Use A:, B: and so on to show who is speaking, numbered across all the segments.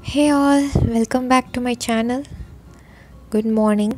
A: Hey all, welcome back to my channel. Good morning.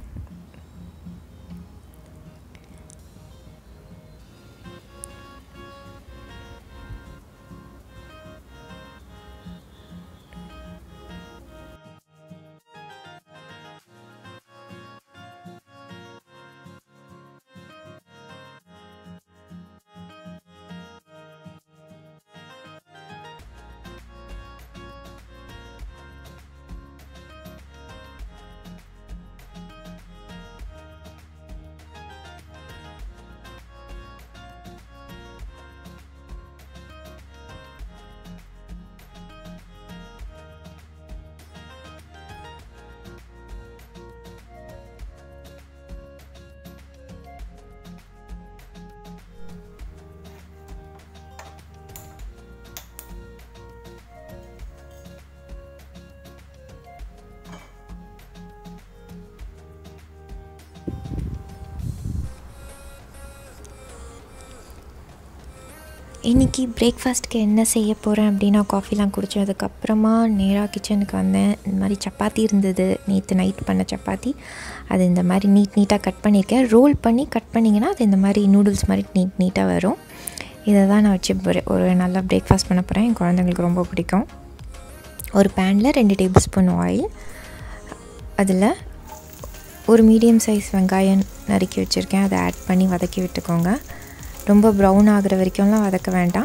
A: இன்றைக்கி பிரேக்ஃபாஸ்ட்டுக்கு என்ன செய்ய போகிறேன் அப்படின்னா காஃபிலாம் குடித்ததுக்கப்புறமா நேராக கிச்சனுக்கு வந்தேன் இந்த மாதிரி சப்பாத்தி இருந்தது நேற்று நைட் பண்ண சப்பாத்தி அது இந்த மாதிரி நீட் நீட்டாக கட் பண்ணியிருக்கேன் ரோல் பண்ணி கட் பண்ணிங்கன்னா அது இந்த மாதிரி நூடுல்ஸ் மாதிரி நீட் நீட்டாக வரும் இதை தான் நான் வச்சு ஒரு- ஒரு நல்ல பிரேக்ஃபாஸ்ட் பண்ண போகிறேன் என் குழந்தைங்களுக்கு ரொம்ப பிடிக்கும் ஒரு பேனில் ரெண்டு டேபிள் ஸ்பூன் ஆயில் அதில் ஒரு மீடியம் சைஸ் வெங்காயம் நறுக்கி வச்சுருக்கேன் அதை ஆட் பண்ணி வதக்கி விட்டுக்கோங்க ரொம்ப ப்ரௌன் ஆகுற வரைக்கும்லாம் வதக்க வேண்டாம்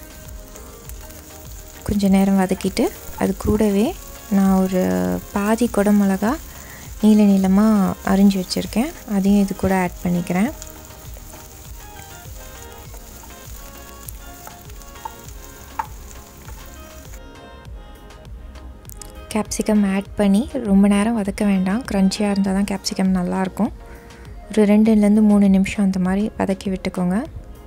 A: கொஞ்ச நேரம் வதக்கிட்டு அது கூடவே நான் ஒரு பாதி குடமிளகா நீல நீளமாக அரிஞ்சு வச்சுருக்கேன் அதையும் இது கூட ஆட் பண்ணிக்கிறேன் கேப்சிகம் ஆட் பண்ணி ரொம்ப நேரம் வதக்க வேண்டாம் க்ரன்ச்சியாக இருந்தால் தான் கேப்சிகம் நல்லாயிருக்கும் ஒரு ரெண்டுலேருந்து மூணு நிமிஷம் அந்த மாதிரி வதக்கி விட்டுக்கோங்க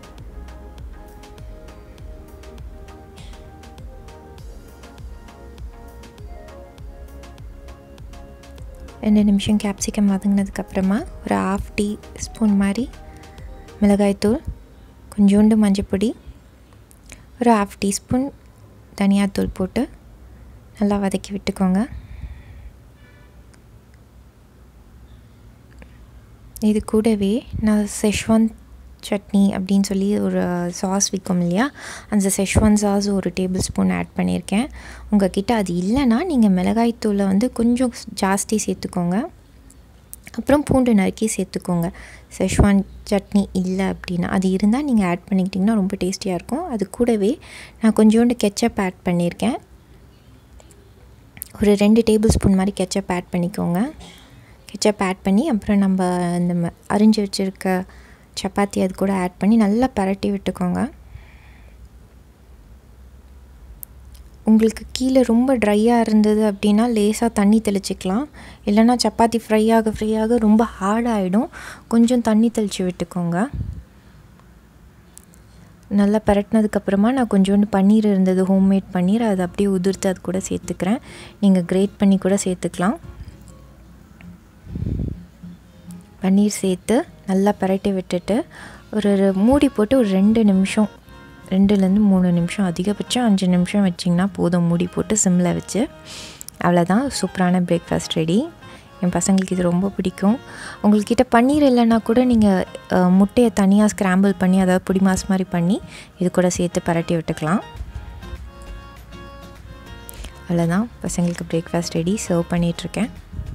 A: ரெண்டு நிமிஷம் கேப்சிகம் வதங்கினதுக்கப்புறமா ஒரு ஆஃப் டீ ஸ்பூன் மாதிரி மிளகாய்த்தூள் கொஞ்சோண்டு மஞ்சப்பொடி ஒரு ஆஃப் டீஸ்பூன் தனியாத்தூள் போட்டு நல்லா வதக்கி விட்டுக்கோங்க இது கூடவே நான் செஷ்வான் சட்னி அப்படின்னு சொல்லி ஒரு சாஸ் விற்கும் இல்லையா அந்த செஷ்வான் சாஸ் ஒரு டேபிள் ஸ்பூன் ஆட் பண்ணியிருக்கேன் உங்கள் கிட்ட அது இல்லைன்னா நீங்கள் மிளகாய்த்தூளை வந்து கொஞ்சம் ஜாஸ்தி சேர்த்துக்கோங்க அப்புறம் பூண்டு நறுக்கி சேர்த்துக்கோங்க செஷ்வான் சட்னி இல்லை அப்படின்னா அது இருந்தால் நீங்கள் ஆட் பண்ணிக்கிட்டிங்கன்னா ரொம்ப டேஸ்டியாக இருக்கும் அது கூடவே நான் கொஞ்சோண்டு கெச்சப் ஆட் பண்ணியிருக்கேன் ஒரு ரெண்டு டேபிள் ஸ்பூன் மாதிரி கெச்சப் ஆட் பண்ணிக்கோங்க கெச்சப் ஆட் பண்ணி அப்புறம் நம்ம இந்த ம- அரிஞ்சு வச்சுருக்க சப்பாத்தி அது கூட ஆட் பண்ணி நல்லா பரட்டி விட்டுக்கோங்க உங்களுக்கு கீழே ரொம்ப ட்ரையாக இருந்தது அப்படின்னா லேசாக தண்ணி தெளிச்சிக்கலாம் இல்லைன்னா சப்பாத்தி ஃப்ரை ஆக ஃப்ரை ஆக ரொம்ப ஹார்டாகிடும் கொஞ்சம் தண்ணி தெளித்து விட்டுக்கோங்க நல்லா பரட்டினதுக்கப்புறமா நான் கொஞ்சோண்டு பன்னீர் இருந்தது ஹோம்மேட் பன்னீர் அதை அப்படியே உதிர்த்து அது கூட சேர்த்துக்கிறேன் நீங்கள் கிரேட் பண்ணி கூட சேர்த்துக்கலாம் பன்னீர் சேர்த்து நல்லா பரட்டி விட்டுட்டு ஒரு ஒரு மூடி போட்டு ஒரு ரெண்டு நிமிஷம் ரெண்டுலேருந்து மூணு நிமிஷம் அதிகபட்சம் அஞ்சு நிமிஷம் வச்சிங்கன்னா போதும் மூடி போட்டு சிம்மில் வச்சு அவ்வளோதான் சூப்பரான பிரேக்ஃபாஸ்ட் ரெடி என் பசங்களுக்கு இது ரொம்ப பிடிக்கும் உங்கள்கிட்ட பன்னீர் இல்லைன்னா கூட நீங்கள் முட்டையை தனியாக ஸ்க்ராம்பிள் பண்ணி அதாவது பொடி மாஸ் மாதிரி பண்ணி இது கூட சேர்த்து பரட்டி விட்டுக்கலாம் அவ்வளோதான் பசங்களுக்கு பிரேக்ஃபாஸ்ட் ரெடி சர்வ் பண்ணிகிட்ருக்கேன்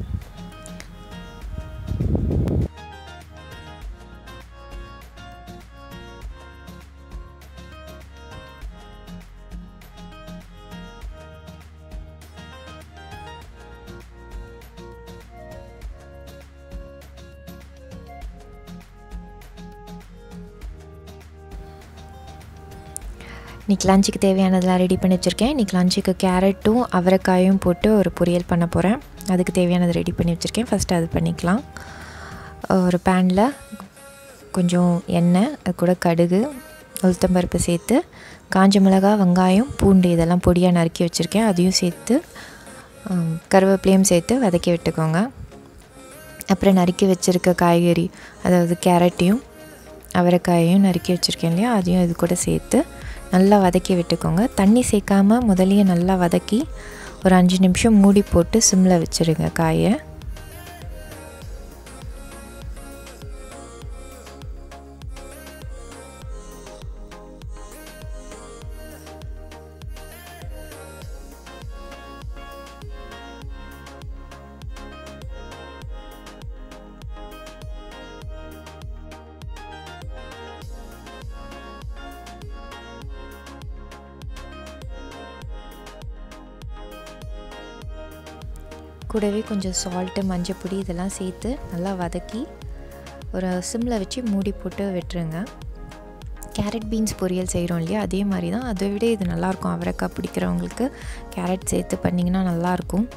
A: இன்றைக்கி லஞ்சுக்கு தேவையானதெல்லாம் ரெடி பண்ணி வச்சுருக்கேன் இன்றைக்கி லஞ்சுக்கு கேரட்டும் அவரைக்காயும் போட்டு ஒரு பொரியல் பண்ண போகிறேன் அதுக்கு தேவையானது ரெடி பண்ணி வச்சுருக்கேன் ஃபஸ்ட்டு அது பண்ணிக்கலாம் ஒரு பேனில் கொஞ்சம் எண்ணெய் அது கூட கடுகு உளுத்தம்பருப்பு சேர்த்து காஞ்ச மிளகா வெங்காயம் பூண்டு இதெல்லாம் பொடியாக நறுக்கி வச்சுருக்கேன் அதையும் சேர்த்து ஆம், கருவேப்பிலையும் சேர்த்து வதக்கி விட்டுக்கோங்க அப்புறம் நறுக்கி வச்சுருக்க காய்கறி அதாவது கேரட்டையும் அவரைக்காயையும் நறுக்கி வச்சுருக்கேன் இல்லையா அதையும் இது கூட சேர்த்து நல்லா வதக்கி விட்டுக்கோங்க தண்ணி சேர்க்காம முதலையே நல்லா வதக்கி ஒரு அஞ்சு நிமிஷம் மூடி போட்டு சிம்மில் வச்சுருங்க காயை கூடவே கொஞ்சம் சால்ட்டு மஞ்சப்பொடி இதெல்லாம் சேர்த்து நல்லா வதக்கி ஒரு சிம்மில் வச்சு மூடி போட்டு விட்டுருங்க கேரட் பீன்ஸ் பொரியல் செய்கிறோம் இல்லையா அதே மாதிரி தான் அதை விட இது நல்லாயிருக்கும் அவரைக்காய் பிடிக்கிறவங்களுக்கு கேரட் சேர்த்து பண்ணிங்கன்னா நல்லாயிருக்கும்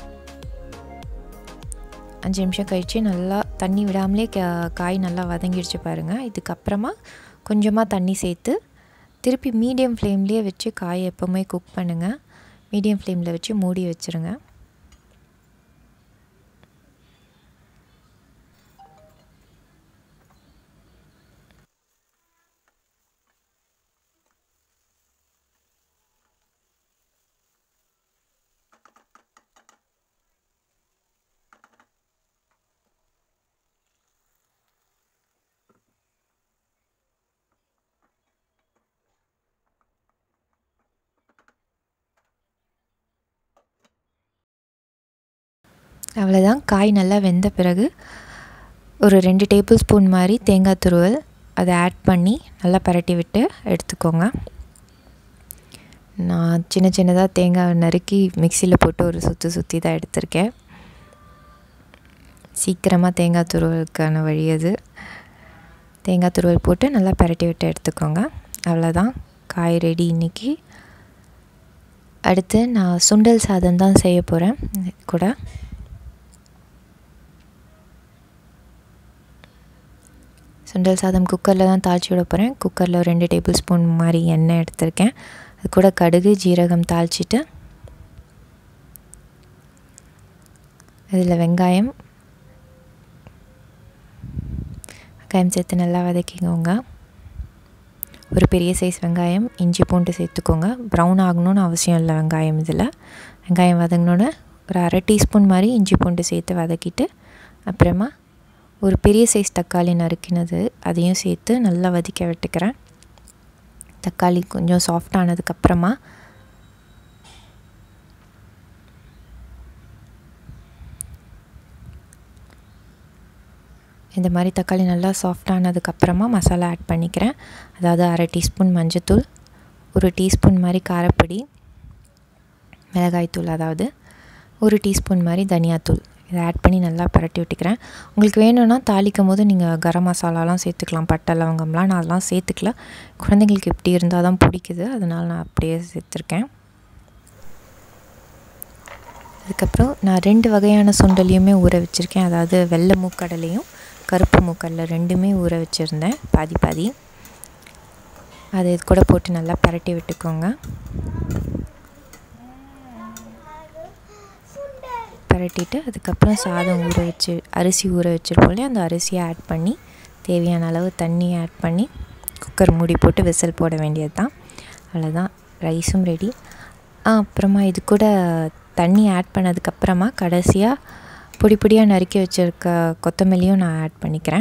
A: அஞ்சு நிமிஷம் கழித்து நல்லா தண்ணி விடாமலே காய் நல்லா வதங்கிடுச்சு பாருங்கள் இதுக்கப்புறமா கொஞ்சமாக தண்ணி சேர்த்து திருப்பி மீடியம் ஃப்ளேம்லேயே வச்சு காயை எப்போவுமே குக் பண்ணுங்கள் மீடியம் ஃப்ளேமில் வச்சு மூடி வச்சுருங்க அவ்வளோதான் காய் நல்லா வெந்த பிறகு ஒரு ரெண்டு டேபிள் ஸ்பூன் மாதிரி தேங்காய் துருவல் அதை ஆட் பண்ணி நல்லா பரட்டி விட்டு எடுத்துக்கோங்க நான் சின்ன சின்னதாக தேங்காய் நறுக்கி மிக்சியில் போட்டு ஒரு சுற்றி சுற்றி தான் எடுத்திருக்கேன் சீக்கிரமாக தேங்காய் துருவலுக்கான வழி அது தேங்காய் துருவல் போட்டு நல்லா பரட்டி விட்டு எடுத்துக்கோங்க அவ்வளோதான் காய் ரெடி இன்றைக்கி அடுத்து நான் சுண்டல் சாதம் தான் செய்ய போகிறேன் கூட சுண்டல் சாதம் குக்கரில் தான் தாளித்து விட போகிறேன் குக்கரில் ஒரு ரெண்டு டேபிள் ஸ்பூன் மாதிரி எண்ணெய் எடுத்திருக்கேன் அது கூட கடுகு ஜீரகம் தாளிச்சிட்டு அதில் வெங்காயம் வெங்காயம் சேர்த்து நல்லா வதக்கிக்கோங்க ஒரு பெரிய சைஸ் வெங்காயம் இஞ்சி பூண்டு சேர்த்துக்கோங்க ப்ரௌன் ஆகணும்னு அவசியம் இல்லை வெங்காயம் இதில் வெங்காயம் வதங்கினோன்னே ஒரு அரை டீஸ்பூன் மாதிரி இஞ்சி பூண்டு சேர்த்து வதக்கிட்டு அப்புறமா ஒரு பெரிய சைஸ் தக்காளி நறுக்கினது அதையும் சேர்த்து நல்லா வதக்க விட்டுக்கிறேன் தக்காளி கொஞ்சம் சாஃப்ட் ஆனதுக்கப்புறமா இந்த மாதிரி தக்காளி நல்லா சாஃப்ட் ஆனதுக்கப்புறமா மசாலா ஆட் பண்ணிக்கிறேன் அதாவது அரை டீஸ்பூன் மஞ்சத்தூள் ஒரு டீஸ்பூன் மாதிரி காரப்பொடி மிளகாய்த்தூள் அதாவது ஒரு டீஸ்பூன் மாதிரி தனியாத்தூள் இதை ஆட் பண்ணி நல்லா பரட்டி விட்டுக்கிறேன் உங்களுக்கு வேணும்னா தாளிக்கும் போது நீங்கள் கரம் மசாலாலாம் சேர்த்துக்கலாம் பட்டை லவங்கம்லாம் நான் அதெல்லாம் சேர்த்துக்கல குழந்தைங்களுக்கு இப்படி இருந்தால் தான் பிடிக்குது அதனால் நான் அப்படியே சேர்த்துருக்கேன் அதுக்கப்புறம் நான் ரெண்டு வகையான சுண்டலையுமே ஊற வச்சுருக்கேன் அதாவது வெள்ளை மூக்கடலையும் கருப்பு மூக்கடலை ரெண்டுமே ஊற வச்சுருந்தேன் பாதி பாதி அதை இது கூட போட்டு நல்லா பரட்டி விட்டுக்கோங்க பரட்டிட்டு அதுக்கப்புறம் சாதம் ஊற வச்சு அரிசி ஊற வச்சுருப்போம் இல்லையா அந்த அரிசியை ஆட் பண்ணி தேவையான அளவு தண்ணி ஆட் பண்ணி குக்கர் மூடி போட்டு விசில் போட வேண்டியது தான் அவ்வளோதான் ரைஸும் ரெடி அப்புறமா இது கூட தண்ணி ஆட் பண்ணதுக்கப்புறமா கடைசியாக பொடி பொடியாக நறுக்கி வச்சுருக்க கொத்தமல்லியும் நான் ஆட் பண்ணிக்கிறேன்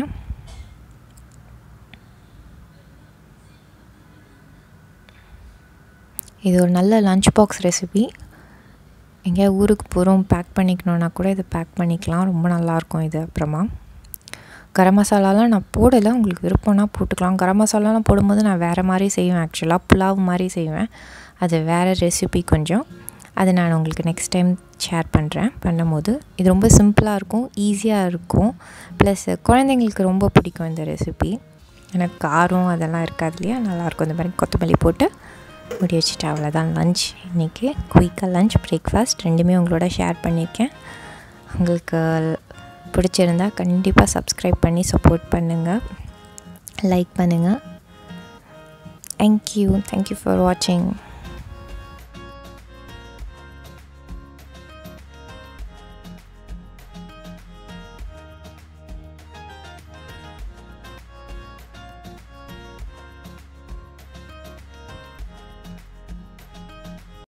A: இது ஒரு நல்ல லஞ்ச் பாக்ஸ் ரெசிபி எங்கேயா ஊருக்கு போகிறோம் பேக் பண்ணிக்கணுன்னா கூட இதை பேக் பண்ணிக்கலாம் ரொம்ப நல்லாயிருக்கும் இது அப்புறமா கரம் மசாலாலாம் நான் போடலை உங்களுக்கு விருப்பம்னா போட்டுக்கலாம் கரம் மசாலாலாம் போடும்போது நான் வேறு மாதிரி செய்வேன் ஆக்சுவலாக புலாவ் மாதிரி செய்வேன் அது வேறு ரெசிபி கொஞ்சம் அதை நான் உங்களுக்கு நெக்ஸ்ட் டைம் ஷேர் பண்ணுறேன் பண்ணும்போது இது ரொம்ப சிம்பிளாக இருக்கும் ஈஸியாக இருக்கும் ப்ளஸ் குழந்தைங்களுக்கு ரொம்ப பிடிக்கும் இந்த ரெசிபி எனக்கு காரம் அதெல்லாம் இருக்காது இல்லையா நல்லாயிருக்கும் இந்த மாதிரி கொத்தமல்லி போட்டு முடி வச்சுட்டு அவ்வளோதான் லஞ்ச் இன்றைக்கி குயிக்காக லஞ்ச் பிரேக்ஃபாஸ்ட் ரெண்டுமே உங்களோட ஷேர் பண்ணியிருக்கேன் உங்களுக்கு பிடிச்சிருந்தா கண்டிப்பாக சப்ஸ்கிரைப் பண்ணி சப்போர்ட் பண்ணுங்கள் லைக் பண்ணுங்கள் தேங்க்யூ தேங்க்யூ ஃபார் வாட்சிங்